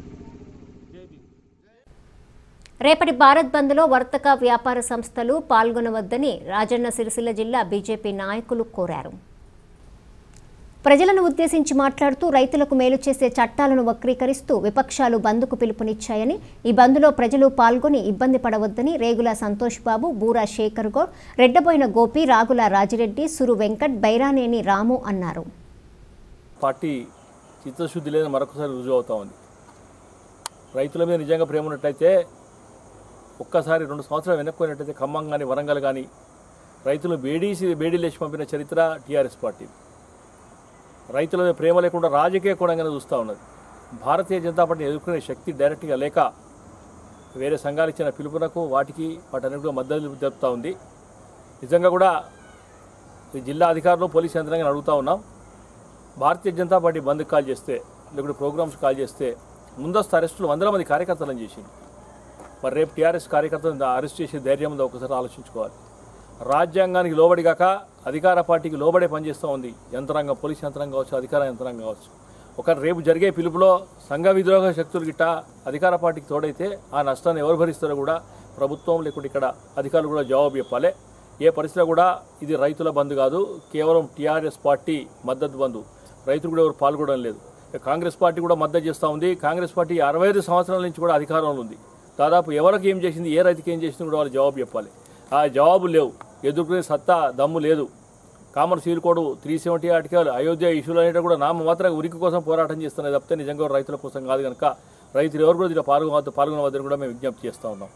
రేపటి భారత్ బంద్లో వర్తక వ్యాపార సంస్థలు పాల్గొనవద్దని రాజన్న సిరిసిల్ల జిల్లా బీజేపీ నాయకులు కోరారు ప్రజలను ఉద్దేశించి మాట్లాడుతూ రైతులకు మేలు చేసే చట్టాలను వక్రీకరిస్తూ విపక్షాలు బంద్కు పిలుపునిచ్చాయని ఈ బంద్లో ప్రజలు పాల్గొని ఇబ్బంది పడవద్దని రేగుల సంతోష్ బాబు బూరా శేఖర్ గౌడ్ రెడ్డబోయిన గోపి రాగుల రాజిరెడ్డి సురు వెంకట్ బైరానేని రాము అన్నారు పార్టీ చిత్తశుద్ధి లేదని మరొకసారి రుజువు అవుతా ఉంది రైతుల మీద నిజంగా ప్రేమ ఉన్నట్లయితే ఒక్కసారి రెండు సంవత్సరాలు వెనక్కిపోయినట్టయితే ఖమ్మం కానీ వరంగల్ కానీ రైతులు బేడీసి బేడీలేసి పంపిన చరిత్ర టీఆర్ఎస్ పార్టీ రైతుల మీద ప్రేమ లేకుండా రాజకీయ కోణంగానే చూస్తూ ఉన్నది భారతీయ జనతా పార్టీని ఎదుర్కొనే శక్తి డైరెక్ట్గా లేక వేరే సంఘాలు ఇచ్చిన పిలుపునకు వాటికి వాటన్నిటిలో మద్దతు తెలుపుతూ ఉంది నిజంగా కూడా ఈ జిల్లా అధికారులు పోలీసు యంత్రాంగాన్ని అడుగుతూ ఉన్నాం భారతీయ జనతా పార్టీ బంద్ కాల్ చేస్తే లేకుంటే ప్రోగ్రామ్స్ కాల్ చేస్తే ముందస్తు అరెస్టులు వందల మంది కార్యకర్తలను చేసింది మరి రేపు టీఆర్ఎస్ కార్యకర్తలను అరెస్ట్ చేసే ధైర్యం ఉందో ఒకసారి ఆలోచించుకోవాలి రాజ్యాంగానికి లోబడి కాక అధికార పార్టీకి లోబడే పనిచేస్తూ ఉంది యంత్రాంగం పోలీస్ యంత్రాంగం కావచ్చు అధికార యంత్రాంగం కావచ్చు ఒక రేపు జరిగే పిలుపులో సంఘ విద్రోహ శక్తులు గిట్ట అధికార పార్టీకి తోడైతే ఆ నష్టాన్ని ఎవరు భరిస్తారో కూడా ప్రభుత్వం లేకుంటే ఇక్కడ అధికారులు కూడా జవాబు చెప్పాలి ఏ పరిస్థితిలో కూడా ఇది రైతుల బంద్ కాదు కేవలం టీఆర్ఎస్ పార్టీ మద్దతు బంధు రైతులు కూడా ఎవరు పాల్గొనడం లేదు ఇక కాంగ్రెస్ పార్టీ కూడా మద్దతు చేస్తూ ఉంది కాంగ్రెస్ పార్టీ అరవై ఐదు సంవత్సరాల నుంచి కూడా అధికారంలో ఉంది దాదాపు ఎవరికి ఏం చేసింది ఏ రైతుకి ఏం చేసింది కూడా వాళ్ళు జవాబు చెప్పాలి ఆ జవాబు లేవు ఎదుర్కొనే సత్తా దమ్ము లేదు common civil code three seventy article Ayodhya ఇష్యూలు అనేవి కూడా నామ మాత్రం ఉరికి కోసం పోరాటం చేస్తున్నది తప్పితే నిజంగా రైతుల కోసం కాదు కనుక రైతులు ఎవరు కూడా దీంట్లో పాల్గొన పాల్గొనవద్దని కూడా మేము విజ్ఞప్తి చేస్తూ ఉన్నాం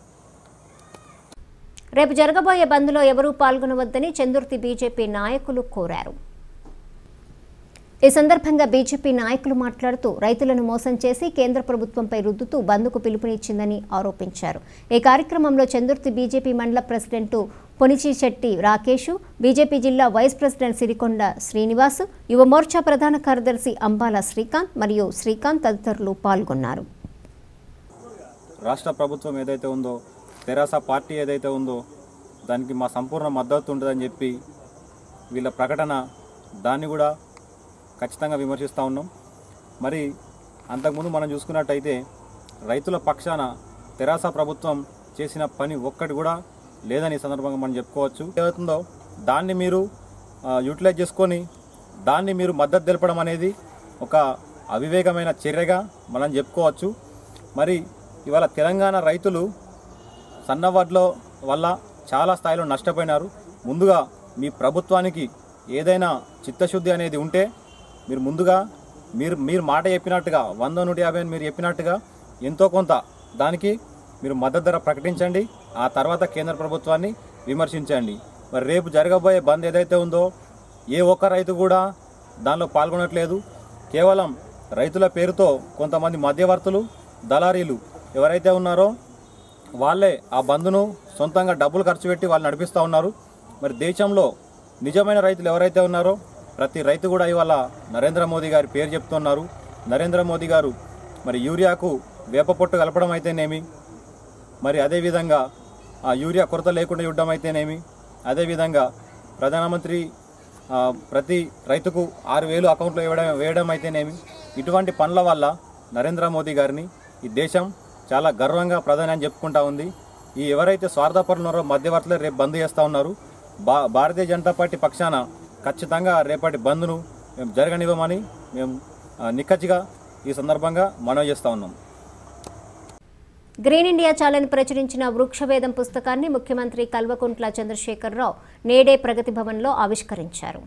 రేపు జరగబోయే బంద్లో ఎవరూ పాల్గొనవద్దని చందుర్తి బీజేపీ నాయకులు కోరారు ఈ సందర్భంగా బీజేపీ నాయకులు మాట్లాడుతూ రైతులను మోసం చేసి కేంద్ర ప్రభుత్వంపై రుద్దుతూ బంద్కు పిలుపునిచ్చిందని ఆరోపించారు ఈ కార్యక్రమంలో చందుర్తి బీజేపీ మండల ప్రెసిడెంట్ పొనిచిశెట్టి రాకేష్ బీజేపీ జిల్లా వైస్ ప్రెసిడెంట్ సిరికొండ శ్రీనివాస్ యువమోర్చా ప్రధాన కార్యదర్శి అంబాల శ్రీకాంత్ మరియు శ్రీకాంత్ తదితరులు పాల్గొన్నారు రాష్ట్ర ప్రభుత్వం ఏదైతే ఉందో తెరాస పార్టీ ఏదైతే ఉందో దానికి మా సంపూర్ణ మద్దతు ఉంటుందని చెప్పి వీళ్ళ ప్రకటన దాన్ని కూడా ఖచ్చితంగా విమర్శిస్తూ ఉన్నాం మరి అంతకుముందు మనం చూసుకున్నట్టయితే రైతుల పక్షాన తెరాస ప్రభుత్వం చేసిన పని ఒక్కటి కూడా లేదని ఈ సందర్భంగా మనం చెప్పుకోవచ్చు ఏదవుతుందో దాన్ని మీరు ఆ, యూటిలైజ్ చేసుకొని దాన్ని మీరు మద్దతు తెలపడం అనేది ఒక అవివేకమైన చర్యగా మనం చెప్పుకోవచ్చు మరి ఇవాళ తెలంగాణ రైతులు సన్నవడ్ల వల్ల చాలా స్థాయిలో నష్టపోయినారు ముందుగా మీ ప్రభుత్వానికి ఏదైనా చిత్తశుద్ధి అనేది ఉంటే మీరు ముందుగా మీరు మీరు మాట చెప్పినట్టుగా వంద నూట యాభై అని మీరు చెప్పినట్టుగా ఎంతో కొంత దానికి మీరు మద్దతు ధర ప్రకటించండి ఆ తర్వాత కేంద్ర ప్రభుత్వాన్ని విమర్శించండి మరి రేపు జరగబోయే బంద్ ఏదైతే ఉందో ఏ ఒక్క రైతు కూడా దానిలో పాల్గొనట్లేదు కేవలం రైతుల పేరుతో కొంతమంది మధ్యవర్తులు దళారీలు ఎవరైతే ఉన్నారో వాళ్ళే ఆ బంద్ను సొంతంగా డబ్బులు ఖర్చు పెట్టి వాళ్ళు నడిపిస్తూ ఉన్నారు మరి దేశంలో నిజమైన రైతులు ఎవరైతే ఉన్నారో ప్రతి రైతు కూడా ఇవాళ నరేంద్ర మోదీ గారి పేరు చెప్తున్నారు నరేంద్ర మోదీ గారు మరి యూరియాకు వేప పొట్టు కలపడం అయితేనేమి మరి అదేవిధంగా ఆ యూరియా కొరత లేకుండా ఇవ్వడం అయితేనేమి అదేవిధంగా ప్రధానమంత్రి ఆ, ప్రతి రైతుకు ఆరు వేలు అకౌంట్లో ఇవ్వడం వేయడం అయితేనేమి ఇటువంటి పనుల వల్ల నరేంద్ర మోదీ గారిని ఈ దేశం చాలా గర్వంగా ప్రధాని అని చెప్పుకుంటా ఉంది ఈ ఎవరైతే స్వార్థపరున్నారో మధ్యవర్తులే రేపు బంద్ చేస్తూ ఉన్నారు బా భారతీయ జనతా పార్టీ పక్షాన ఖచ్చితంగా రేపటి బంద్ను మేము జరగనివ్వమని మేము ఆ, నిక్కచ్చిగా ఈ సందర్భంగా మనవి చేస్తూ ఉన్నాం గ్రీన్ ఇండియా ఛాలెంజ్ ప్రచురించిన వృక్షవేదం పుస్తకాన్ని ముఖ్యమంత్రి కల్వకుంట్ల చంద్రశేఖరరావు నేడే ప్రగతి భవన్లో ఆవిష్కరించారు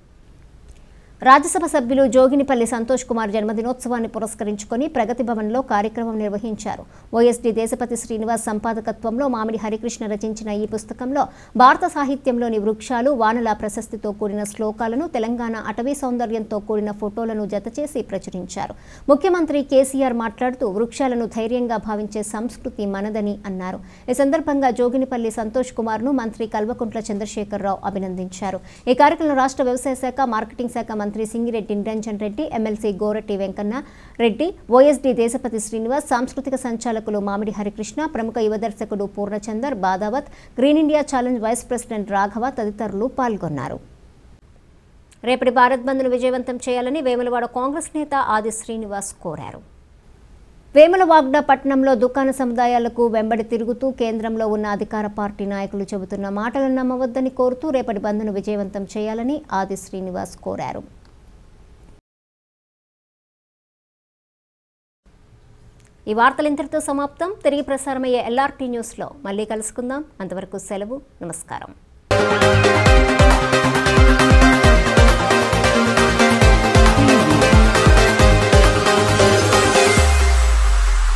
రాజ్యసభ సభ్యులు జోగినిపల్లి సంతోష్ కుమార్ జన్మదినోత్సవాన్ని పురస్కరించుకొని ప్రగతి భవన్లో కార్యక్రమం నిర్వహించారు ఓఎస్డీ దేశపతి శ్రీనివాస్ సంపాదకత్వంలో మామిడి హరికృష్ణ రచించిన ఈ పుస్తకంలో భారత సాహిత్యంలోని వృక్షాలు వానల ప్రశస్తితో కూడిన శ్లోకాలను తెలంగాణ అటవీ సౌందర్యంతో కూడిన ఫోటోలను జతచేసి ప్రచురించారు ముఖ్యమంత్రి కేసీఆర్ మాట్లాడుతూ వృక్షాలను ధైర్యంగా భావించే సంస్కృతి మనదని అన్నారు ఈ సందర్భంగా జోగినిపల్లి సంతోష్ కుమార్ను మంత్రి కల్వకుంట్ల చంద్రశేఖరరావు అభినందించారు ఈ కార్యక్రమంలో రాష్ట్ర వ్యవసాయ శాఖ మార్కెటింగ్ శాఖ మంత్రి మంత్రి సింగిరెడ్డి నిరంజన్ రెడ్డి ఎమ్మెల్సీ గోరటి వెంకన్న రెడ్డి ఓఎస్డీ దేశపతి శ్రీనివాస్ సాంస్కృతిక సంచాలకులు మామిడి హరికృష్ణ ప్రముఖ యువ దర్శకుడు Purnachander Badavath green India challenge vice president Raghava తదితరులు పాల్గొన్నారు రేపటి భారత్ బంద్ను విజయవంతం చేయాలని వేములవాడ కాంగ్రెస్ నేత ఆది శ్రీనివాస్ కోరారు వేములవాడ పట్టణంలో దుకాణ సముదాయాలకు వెంబడి తిరుగుతూ కేంద్రంలో ఉన్న అధికార పార్టీ నాయకులు చెబుతున్న మాటలను నమ్మవద్దని కోరుతూ రేపటి బంద్ను విజయవంతం చేయాలని ఆది శ్రీనివాస్ కోరారు ఈ వార్తలు ఇంతటితో సమాప్తం తిరిగి ప్రసారమయ్యే ఎల్ఆర్టీ న్యూస్లో మళ్ళీ కలుసుకుందాం అంతవరకు సెలవు నమస్కారం